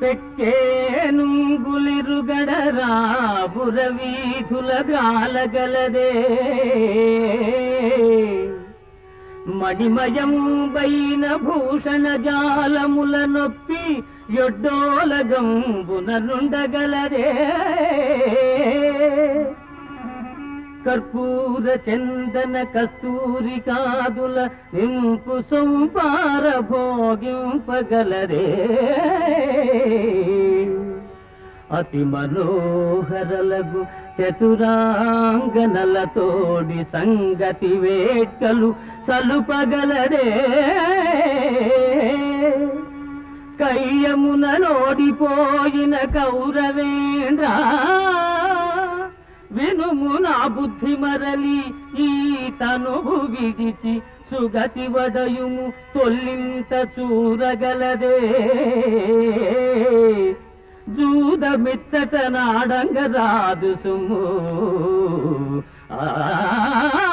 పెక్కేనుంగులిరుగడరా బురవీధుల గాలగలదే మణిమయం బైన భూషణ జాలముల నొప్పి యొడ్డోలగంబున నుండగలదే కర్పూర చందన కస్తూరి కాదుల నింపు సౌపార భోగింపగలరే అతి మనోహరలగు చతురాంగనలతోడి సంగతి వేట్కలు సలుపగలరే కయ్యమున నోడిపోయిన కౌరవేంద్రా వినుము నా బుద్ధి మరలి ఈ తనువు విడిచి సుగతి వడయుము తొల్లింత చూరగలదే జూదమిత్తట నాడంగ రాదు సుము ఆ